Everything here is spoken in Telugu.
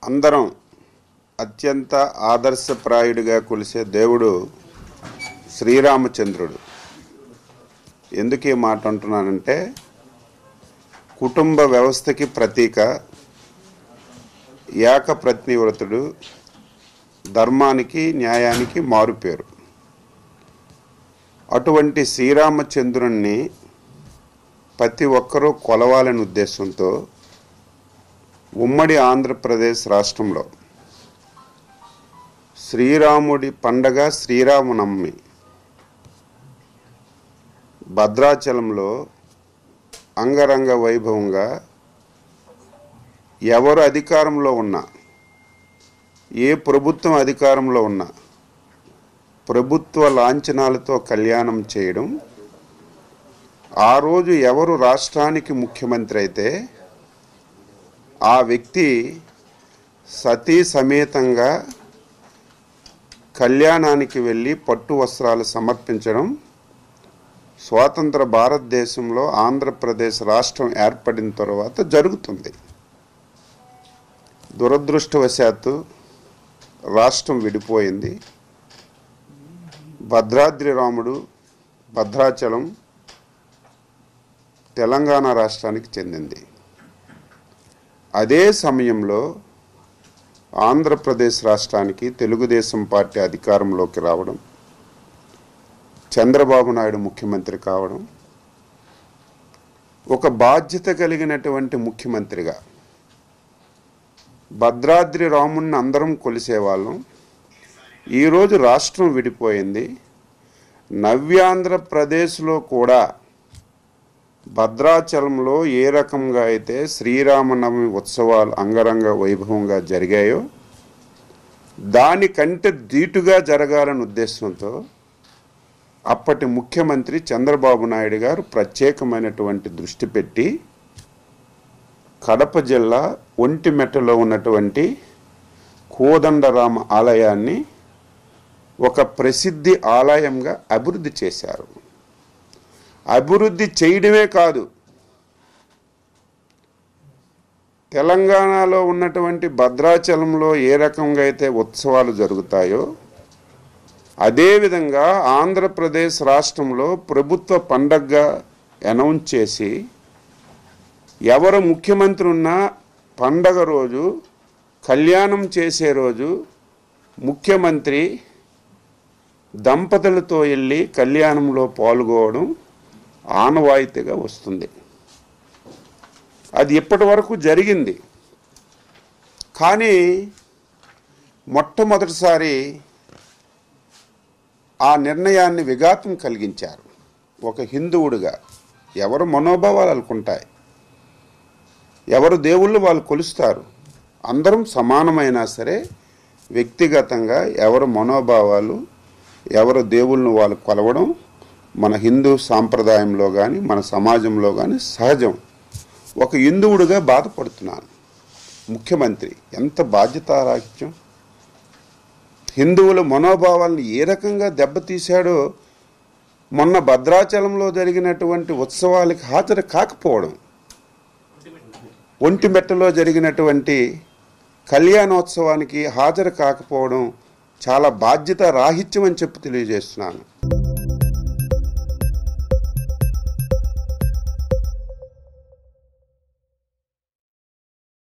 అందరం అత్యంత ఆదర్శప్రాయుడిగా కొలిసే దేవుడు శ్రీరామచంద్రుడు ఎందుకు ఈ మాట అంటున్నానంటే కుటుంబ వ్యవస్థకి ప్రతీక ఏక ప్రతినివ్రతుడు ధర్మానికి న్యాయానికి మారుపేరు అటువంటి శ్రీరామచంద్రుణ్ణి ప్రతి ఒక్కరూ కొలవాలనే ఉద్దేశంతో ఉమ్మడి ఆంధ్రప్రదేశ్ రాష్ట్రంలో శ్రీరాముడి పండగ శ్రీరామనవమి భద్రాచలంలో అంగరంగ వైభవంగా ఎవరు అధికారంలో ఉన్నా ఏ ప్రభుత్వం అధికారంలో ఉన్నా ప్రభుత్వ లాంఛనాలతో కళ్యాణం చేయడం ఆ రోజు ఎవరు రాష్ట్రానికి ముఖ్యమంత్రి అయితే ఆ వ్యక్తి సతీ సమేతంగా కళ్యాణానికి వెళ్ళి పట్టు వస్త్రాలు సమర్పించడం స్వాతంత్ర భారతదేశంలో ఆంధ్రప్రదేశ్ రాష్ట్రం ఏర్పడిన తర్వాత జరుగుతుంది దురదృష్టవశాత్తు రాష్ట్రం విడిపోయింది భద్రాద్రి రాముడు భద్రాచలం తెలంగాణ రాష్ట్రానికి చెందింది అదే సమయంలో ఆంధ్రప్రదేశ్ రాష్ట్రానికి తెలుగుదేశం పార్టీ అధికారంలోకి రావడం చంద్రబాబు నాయుడు ముఖ్యమంత్రి కావడం ఒక బాధ్యత కలిగినటువంటి ముఖ్యమంత్రిగా భద్రాద్రి రాముణ్ణి అందరం కొలిసేవాళ్ళం ఈరోజు రాష్ట్రం విడిపోయింది నవ్యాంధ్రప్రదేశ్లో కూడా భద్రాచలంలో ఏ రకంగా అయితే శ్రీరామనవమి ఉత్సవాలు అంగరంగ వైభవంగా జరిగాయో దానికంటే ధీటుగా జరగాలనే ఉద్దేశంతో అప్పటి ముఖ్యమంత్రి చంద్రబాబు నాయుడు గారు ప్రత్యేకమైనటువంటి దృష్టి పెట్టి కడప జిల్లా ఒంటిమెట్టలో ఉన్నటువంటి కోదండరామ ఆలయాన్ని ఒక ప్రసిద్ధి ఆలయంగా అభివృద్ధి చేశారు అభివృద్ధి చేయడమే కాదు తెలంగాణలో ఉన్నటువంటి భద్రాచలంలో ఏ రకంగా అయితే ఉత్సవాలు జరుగుతాయో అదేవిధంగా ఆంధ్రప్రదేశ్ రాష్ట్రంలో ప్రభుత్వ పండగగా అనౌన్స్ చేసి ఎవరు ముఖ్యమంత్రి ఉన్నా పండగ రోజు కళ్యాణం చేసే రోజు ముఖ్యమంత్రి దంపతులతో వెళ్ళి కళ్యాణంలో పాల్గొవడం ఆనవాయితీగా వస్తుంది అది ఇప్పటి వరకు జరిగింది కానీ మొట్టమొదటిసారి ఆ నిర్ణయాన్ని విఘాతం కలిగించారు ఒక హిందువుడిగా ఎవరు మనోభావాలు అనుకుంటాయి ఎవరు దేవుళ్ళు వాళ్ళు కొలుస్తారు అందరం సమానమైనా సరే వ్యక్తిగతంగా ఎవరు మనోభావాలు ఎవరు దేవుళ్ళను వాళ్ళు కొలవడం మన హిందూ సాంప్రదాయంలో కానీ మన సమాజంలో కానీ సహజం ఒక హిందువుడిగా బాధపడుతున్నాను ముఖ్యమంత్రి ఎంత బాధ్యతారాహిత్యం హిందువుల మనోభావాలను ఏ రకంగా దెబ్బతీశాడో మొన్న భద్రాచలంలో జరిగినటువంటి ఉత్సవాలకి హాజరు కాకపోవడం ఒంటిమెట్టలో జరిగినటువంటి కళ్యాణోత్సవానికి హాజరు కాకపోవడం చాలా బాధ్యత రాహిత్యం అని చెప్పి తెలియజేస్తున్నాను